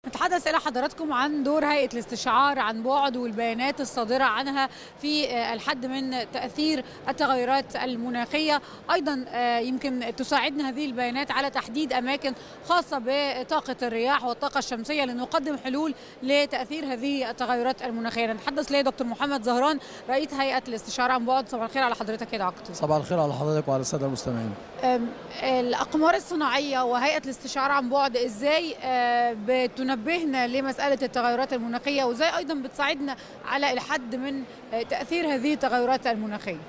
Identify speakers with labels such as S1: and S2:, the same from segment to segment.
S1: نتحدث إلى حضراتكم عن دور هيئة الاستشعار عن بعد والبيانات الصادرة عنها في الحد من تأثير التغيرات المناخية أيضا يمكن تساعدنا هذه البيانات على تحديد أماكن خاصة بطاقة الرياح والطاقة الشمسية لنقدم حلول لتأثير هذه التغيرات المناخية نتحدث ليه دكتور محمد زهران رئيس هيئة الاستشعار عن بعد صباح الخير على حضرتك يا دكتور
S2: صباح الخير على حضرتك وعلى السادة المستمعين
S1: الأقمار الصناعية وهيئة الاستشعار عن بعد إزاي بتنبهنا لمسألة التغيرات المناخية وإزاي أيضا بتساعدنا على الحد من تأثير هذه التغيرات المناخية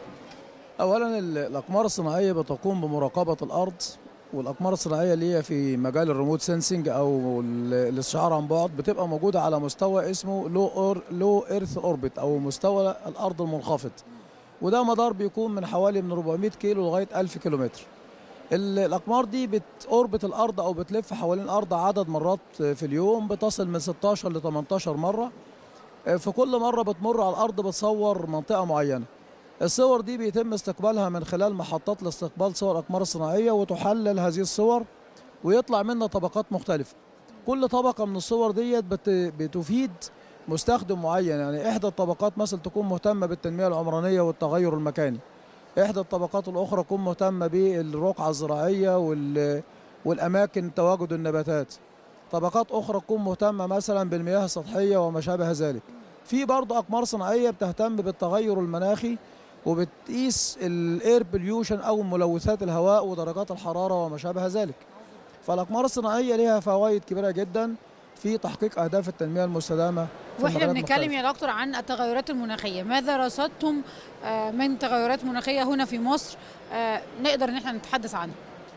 S2: أولا الأقمار الصناعية بتقوم بمراقبة الأرض والأقمار الصناعية اللي هي في مجال الريموت سensing أو الاستشعار عن بعد بتبقى موجودة على مستوى اسمه لو أور لو إيرث أوربت أو مستوى الأرض المنخفض وده مدار بيكون من حوالي من 400 كيلو لغاية 1000 كيلومتر الاقمار دي بتوربت الارض او بتلف حوالين الارض عدد مرات في اليوم بتصل من 16 ل 18 مره في كل مره بتمر على الارض بتصور منطقه معينه الصور دي بيتم استقبالها من خلال محطات لاستقبال صور الاقمار الصناعيه وتحلل هذه الصور ويطلع منها طبقات مختلفه كل طبقه من الصور ديت بتفيد مستخدم معين يعني احدى الطبقات مثلا تكون مهتمه بالتنميه العمرانيه والتغير المكاني احدى الطبقات الاخرى تكون مهتمه بالرقعه الزراعيه والاماكن تواجد النباتات طبقات اخرى تكون مهتمه مثلا بالمياه السطحيه وما شابه ذلك في برضه اقمار صناعيه بتهتم بالتغير المناخي وبتقيس الاير بوليوشن او ملوثات الهواء ودرجات الحراره وما شابه ذلك فالاقمار الصناعيه لها فوائد كبيره جدا في تحقيق اهداف التنميه المستدامه
S1: واحنا بنتكلم يا دكتور عن التغيرات المناخيه ماذا رصدتم من تغيرات مناخيه هنا في مصر نقدر ان احنا نتحدث عنها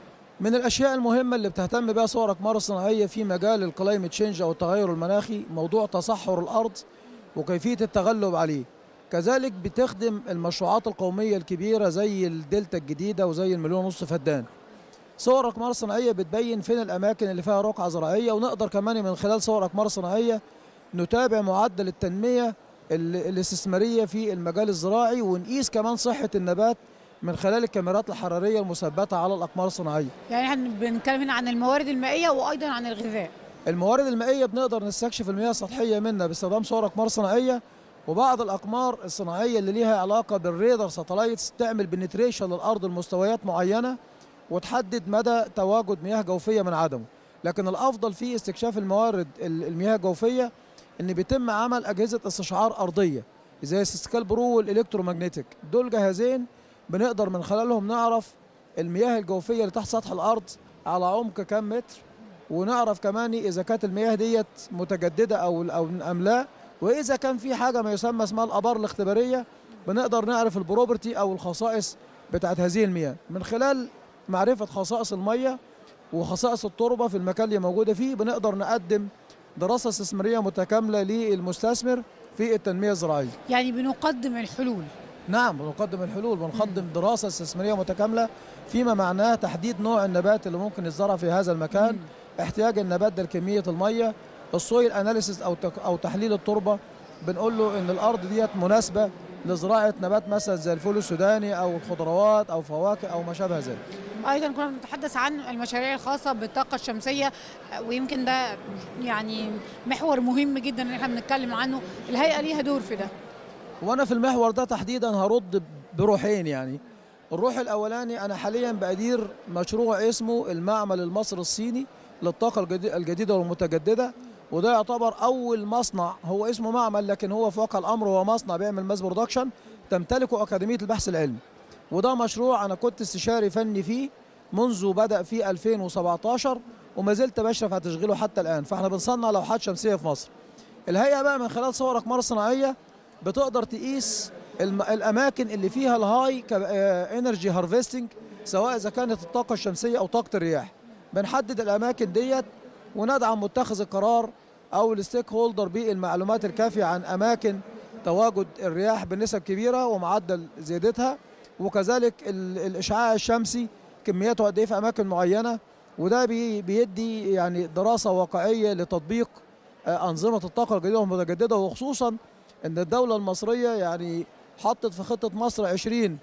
S2: من الاشياء المهمه اللي بتهتم بها صور الاقمار الصناعيه في مجال الكلايمت تشينج او التغير المناخي موضوع تصحر الارض وكيفيه التغلب عليه كذلك بتخدم المشروعات القوميه الكبيره زي الدلتا الجديده وزي المليون ونص فدان صور الاقمار الصناعيه بتبين فين الاماكن اللي فيها رقعه زراعيه ونقدر كمان من خلال صور الاقمار الصناعيه نتابع معدل التنميه الاستثماريه في المجال الزراعي ونقيس كمان صحه النبات من خلال الكاميرات الحراريه المثبته على الاقمار الصناعيه.
S1: يعني احنا بنتكلم هنا عن الموارد المائيه وايضا عن الغذاء.
S2: الموارد المائيه بنقدر نستكشف المياه السطحيه منها باستخدام صور اقمار صناعيه وبعض الاقمار الصناعيه اللي ليها علاقه بالريدر ساتلايتس تعمل بنتريشن للارض لمستويات معينه وتحدد مدى تواجد مياه جوفيه من عدمه. لكن الافضل في استكشاف الموارد المياه الجوفيه ان بيتم عمل اجهزه استشعار ارضيه زي السكال برو والالكترومagnetic دول جهازين بنقدر من خلالهم نعرف المياه الجوفيه اللي تحت سطح الارض على عمق كام متر ونعرف كمان اذا كانت المياه ديت متجدده او او ام لا واذا كان في حاجه ما يسمى اسمها الابار الاختباريه بنقدر نعرف البروبرتي او الخصائص بتاعت هذه المياه من خلال معرفه خصائص الميه وخصائص التربه في المكان اللي موجوده فيه بنقدر نقدم دراسه استثماريه متكامله للمستثمر في التنميه الزراعيه.
S1: يعني بنقدم الحلول.
S2: نعم بنقدم الحلول بنقدم دراسه استثماريه متكامله فيما معناه تحديد نوع النبات اللي ممكن يزرع في هذا المكان، مم. احتياج النبات ده لكميه الميه، السويل اناليسيس او او تحليل التربه بنقول له ان الارض ديت مناسبه لزراعه نبات مثلا زي الفول السوداني او الخضروات او فواكه او ما شابه ذلك.
S1: ايضا كنا بنتحدث عن المشاريع الخاصه بالطاقه الشمسيه ويمكن ده يعني محور مهم جدا ان احنا بنتكلم عنه الهيئه ليها دور في ده
S2: وانا في المحور ده تحديدا هرد بروحين يعني الروح الاولاني انا حاليا بادير مشروع اسمه المعمل المصري الصيني للطاقه الجديده والمتجدده وده يعتبر اول مصنع هو اسمه معمل لكن هو في واقع الامر هو مصنع بيعمل ماس برودكشن تمتلكه اكاديميه البحث العلمي وده مشروع انا كنت استشاري فني فيه منذ بدا في 2017 وما زلت بشرف على تشغيله حتى الان فاحنا بنصنع لوحات شمسيه في مصر الهيئه بقى من خلال صور اقمار صناعيه بتقدر تقيس الاماكن اللي فيها الهاي انرجي هارفستنج سواء اذا كانت الطاقه الشمسيه او طاقه الرياح بنحدد الاماكن ديت وندعم متخذ القرار او الستيك هولدر بالمعلومات الكافيه عن اماكن تواجد الرياح بنسب كبيره ومعدل زيادتها وكذلك الاشعاع الشمسي كمياته قد ايه في اماكن معينه وده بيدي يعني دراسه واقعيه لتطبيق انظمه الطاقه الجديده والمتجدده وخصوصا ان الدوله المصريه يعني حطت في خطه مصر 20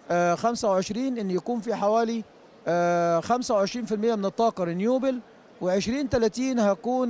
S2: 25 ان يكون في حوالي 25% من الطاقه رينيوبل و20 30 هيكون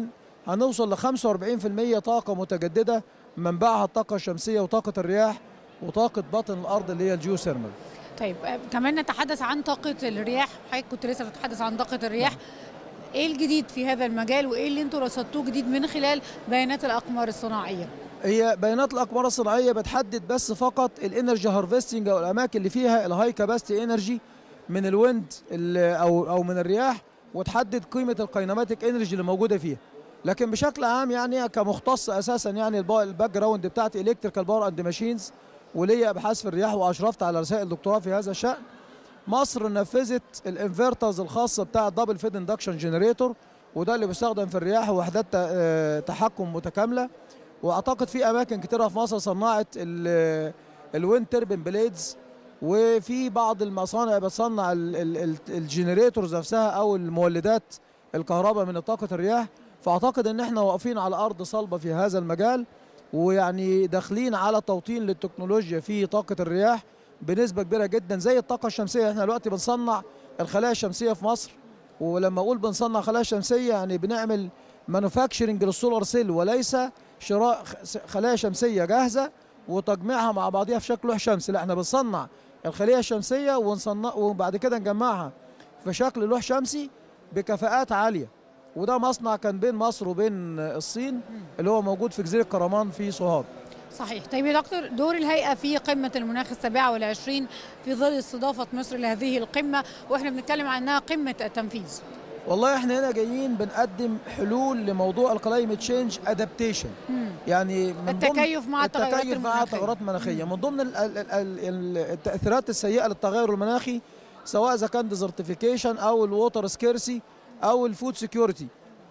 S2: هنوصل ل 45% طاقه متجدده منبعها الطاقه الشمسيه وطاقه الرياح وطاقه باطن الارض اللي هي الجيوثيرمال
S1: طيب آه، كمان نتحدث عن طاقة الرياح حضرتك كنت لسه بتتحدث عن طاقة الرياح ايه الجديد في هذا المجال وايه اللي انتوا رصدتوه جديد من خلال بيانات الاقمار الصناعية
S2: هي بيانات الاقمار الصناعيه بتحدد بس فقط الانرجي هارفستنج او الاماكن اللي فيها الهاي كاباسيتي انرجي من الويند ال- او او من الرياح وتحدد قيمه الكاينماتيك انرجي اللي موجوده فيها لكن بشكل عام يعني كمختص اساسا يعني البا- الباك جراوند بتاعتي الكتريكال باور اند ماشينز وليا ابحاث في الرياح واشرفت على رسائل دكتوراه في هذا الشان مصر نفذت الانفرترز الخاصه بتاع الدبل فيد اندكشن جنريتور وده اللي بيستخدم في الرياح ووحدات ت- آه، تحكم متكامله واعتقد في اماكن كتيره في مصر صنعت ال- الويند تربين بليدز وفي بعض المصانع بتصنع ال- ال- ال- الجنريتورز نفسها او المولدات الكهرباء من طاقه الرياح فاعتقد ان احنا واقفين على ارض صلبه في هذا المجال ويعني داخلين على توطين للتكنولوجيا في طاقه الرياح بنسبه كبيره جدا زي الطاقه الشمسيه احنا دلوقتي بنصنع الخلايا الشمسيه في مصر ولما اقول بنصنع خلايا شمسيه يعني بنعمل مانوفاكتشرنج للسولار سيل وليس شراء خ- خلايا شمسيه جاهزه وتجميعها مع بعضها في شكل لوح شمسي لا احنا بنصنع الخليه الشمسيه ونصنع وبعد كده نجمعها في شكل لوح شمسي بكفاءات عاليه وده مصنع كان بين مصر وبين الصين اللي هو موجود في جزيره كرمان في سوهاج
S1: صحيح طيب يا دكتور دور الهيئة في قمة المناخ السابعة والعشرين في ظل استضافة مصر لهذه القمة واحنا بنتكلم عنها قمة التنفيذ
S2: والله احنا هنا جايين بنقدم حلول لموضوع الكلايمت تشينج ادابتيشن
S1: مم.
S2: يعني من ضمن
S1: التكيف مع التغيرات
S2: التكيف مع
S1: المناخية.
S2: التغيرات المناخيه من ضمن ال- ال- ال- ال- التاثيرات السيئه للتغير المناخي سواء اذا كان ديزرتيفيكيشن او الووتر سكيرسي او الفود سكيورتي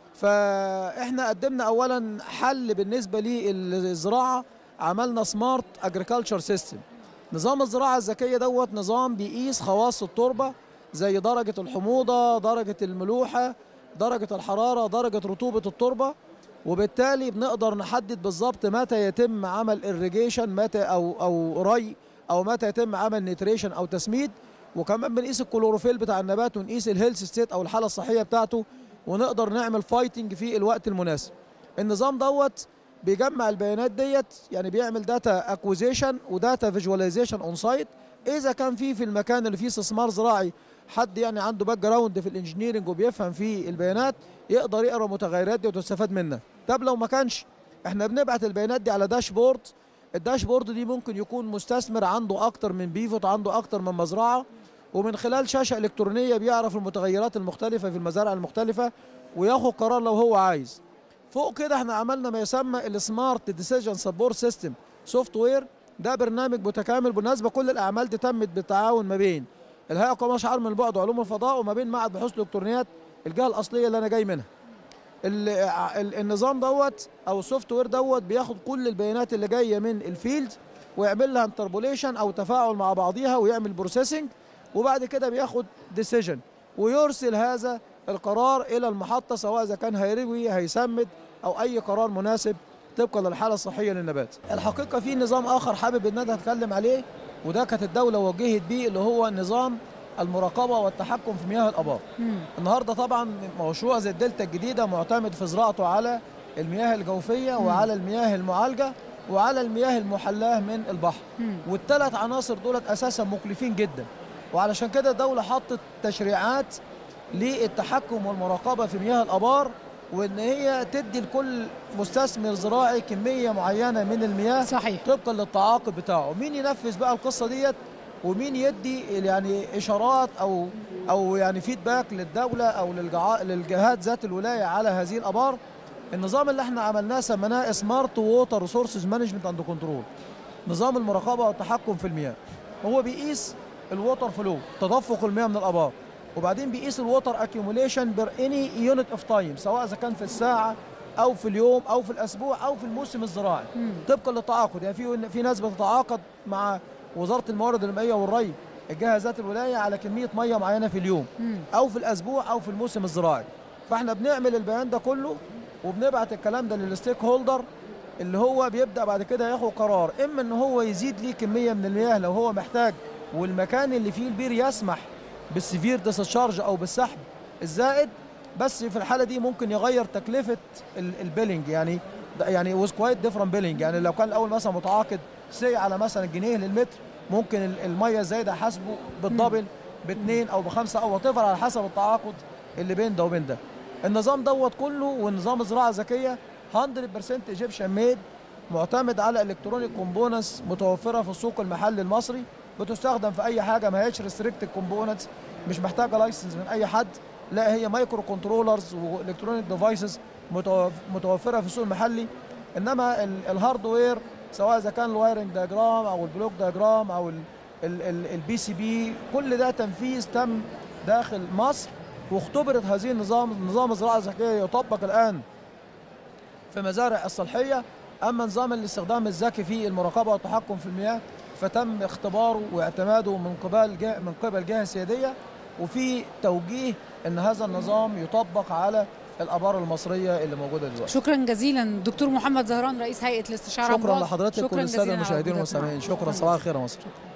S2: فاحنا قدمنا اولا حل بالنسبه للزراعه عملنا سمارت اجريكلتشر سيستم نظام الزراعه الذكيه دوت نظام بيقيس خواص التربه زي درجه الحموضه درجه الملوحه درجه الحراره درجه رطوبه التربه وبالتالي بنقدر نحدد بالظبط متى يتم عمل irrigation متى او او ري او متى يتم عمل نيتريشن او تسميد وكمان بنقيس الكلوروفيل بتاع النبات ونقيس الهيلث ستيت او الحاله الصحيه بتاعته ونقدر نعمل فايتنج في الوقت المناسب النظام دوت بيجمع البيانات ديت يعني بيعمل داتا اكوزيشن وداتا فيجواليزيشن اون سايت اذا كان في في المكان اللي فيه استثمار زراعي حد يعني عنده باك جراوند في الانجينيرنج وبيفهم في البيانات يقدر يقرا المتغيرات دي وتستفاد منها طب لو ما كانش احنا بنبعت البيانات دي على داشبورد الداشبورد دي ممكن يكون مستثمر عنده اكتر من بيفوت عنده اكتر من مزرعه ومن خلال شاشه الكترونيه بيعرف المتغيرات المختلفه في المزارع المختلفه وياخد قرار لو هو عايز فوق كده احنا عملنا ما يسمى السمارت ديسيجن سبورت سيستم سوفت وير ده برنامج متكامل بالمناسبه كل الاعمال دي تمت بالتعاون ما بين الهيئه القوميه شعار من البعد وعلوم الفضاء وما بين معهد بحوث الالكترونيات الجهه الاصليه اللي انا جاي منها ال- ال- النظام دوت او السوفت وير دوت بياخد كل البيانات اللي جايه من الفيلد ويعمل لها انتربوليشن او تفاعل مع بعضيها ويعمل بروسيسنج وبعد كده بياخد ديسيجن ويرسل هذا القرار الى المحطه سواء اذا كان هيروي هيسمد او اي قرار مناسب طبقا للحاله الصحيه للنبات. الحقيقه في نظام اخر حابب ان انا اتكلم عليه وده كانت الدوله وجهت بيه اللي هو نظام المراقبه والتحكم في مياه الابار.
S1: مم.
S2: النهارده طبعا مشروع زي الدلتا الجديده معتمد في زراعته على المياه الجوفيه
S1: مم.
S2: وعلى المياه المعالجه وعلى المياه المحلاه من البحر
S1: مم.
S2: والثلاث عناصر دولت اساسا مكلفين جدا وعلشان كده الدوله حطت تشريعات للتحكم والمراقبه في مياه الابار وان هي تدي لكل مستثمر زراعي كميه معينه من المياه
S1: صحيح
S2: طبقا للتعاقد بتاعه مين ينفذ بقى القصه ديت ومين يدي يعني اشارات او او يعني فيدباك للدوله او للجع- للجهات ذات الولايه على هذه الابار النظام اللي احنا عملناه سميناه سمارت ووتر ريسورسز مانجمنت اند كنترول نظام المراقبه والتحكم في المياه هو بيقيس الووتر فلو تدفق المياه من الابار وبعدين بيقيس الووتر اكيوميليشن بر اني يونت اوف تايم سواء اذا كان في الساعه او في اليوم او في الاسبوع او في الموسم الزراعي
S1: مم.
S2: طبقا للتعاقد يعني في في ناس بتتعاقد مع وزاره الموارد المائيه والري الجهه ذات الولايه على كميه ميه معينه في اليوم
S1: مم.
S2: او في الاسبوع او في الموسم الزراعي فاحنا بنعمل البيان ده كله وبنبعت الكلام ده للستيك هولدر اللي هو بيبدا بعد كده ياخد قرار اما ان هو يزيد ليه كميه من المياه لو هو محتاج والمكان اللي فيه البير يسمح بالسيفير ديسشارج او بالسحب الزائد بس في الحاله دي ممكن يغير تكلفه ال- البيلينج يعني ده يعني وز كوايت ديفرنت بيلينج يعني لو كان الاول مثلا متعاقد سي على مثلا جنيه للمتر ممكن ال- الميه الزايده حاسبه بالدبل باثنين او بخمسه او وات على حسب التعاقد اللي بين ده وبين ده النظام دوت كله ونظام الزراعه الذكيه 100% ايجيبشن ميد معتمد على الكترونيك كومبوننتس متوفره في السوق المحلي المصري بتستخدم في اي حاجه ما هيش ريستريكتد كومبوننتس مش محتاجه لايسنس من اي حد لا هي مايكرو كنترولرز والكترونيك ديفايسز متوفره في السوق المحلي انما ال- الهاردوير سواء اذا كان الوايرنج دايجرام او البلوك دايجرام او البي سي بي كل ده تنفيذ تم داخل مصر واختبرت هذه النظام نظام الزراعه الذكيه يطبق الان في مزارع الصالحيه اما نظام الاستخدام الذكي في المراقبه والتحكم في المياه فتم اختباره واعتماده من قبل جهة من قبل جهه سياديه وفي توجيه ان هذا النظام يطبق على الابار المصريه اللي موجوده دلوقتي
S1: شكرا جزيلا دكتور محمد زهران رئيس هيئه الاستشاره عن
S2: شكرا
S1: بعد.
S2: لحضرتك
S1: شكراً
S2: وللساده
S1: جزيلاً على
S2: المشاهدين
S1: وجودك معنا.
S2: والمستمعين شكرا صباح الخير يا مصر